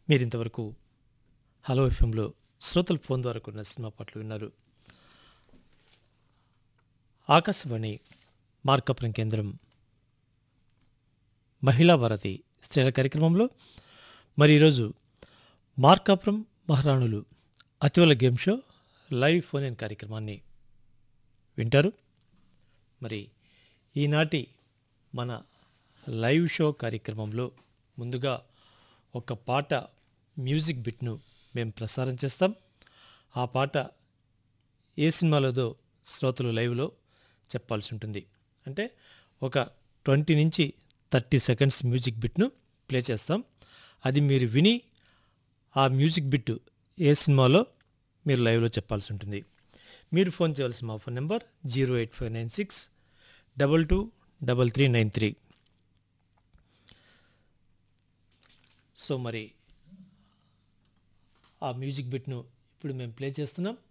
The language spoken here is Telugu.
మీరింతవరకు హలో ఎఫ్ఎంలో శ్రోతల ఫోన్ ద్వారా కొన్న సినిమా పాటలు విన్నారు ఆకాశవాణి మార్కపురం కేంద్రం మహిళా భారతి స్త్రీల కార్యక్రమంలో మరి ఈరోజు మార్కాపురం మహారాణులు అతివల game show live phone in కార్యక్రమాన్ని వింటారు మరి ఈనాటి మన లైవ్ షో కార్యక్రమంలో ముందుగా ఒక పాట మ్యూజిక్ బిట్ను మేము ప్రసారం చేస్తాం ఆ పాట ఏ సినిమాలోదో శ్రోతలు లైవ్లో చెప్పాల్సి ఉంటుంది అంటే ఒక ట్వంటీ నుంచి థర్టీ సెకండ్స్ మ్యూజిక్ బిట్ను ప్లే చేస్తాం అది మీరు విని ఆ మ్యూజిక్ బిట్ ఏ సినిమాలో మీరు లైవ్లో చెప్పాల్సి ఉంటుంది మీరు ఫోన్ చేయవలసిన మా phone number zero eight five nine six double two double three nine three so మరి ఆ మ్యూజిక్ బిట్ను ఇప్పుడు మేము ప్లే చేస్తున్నాం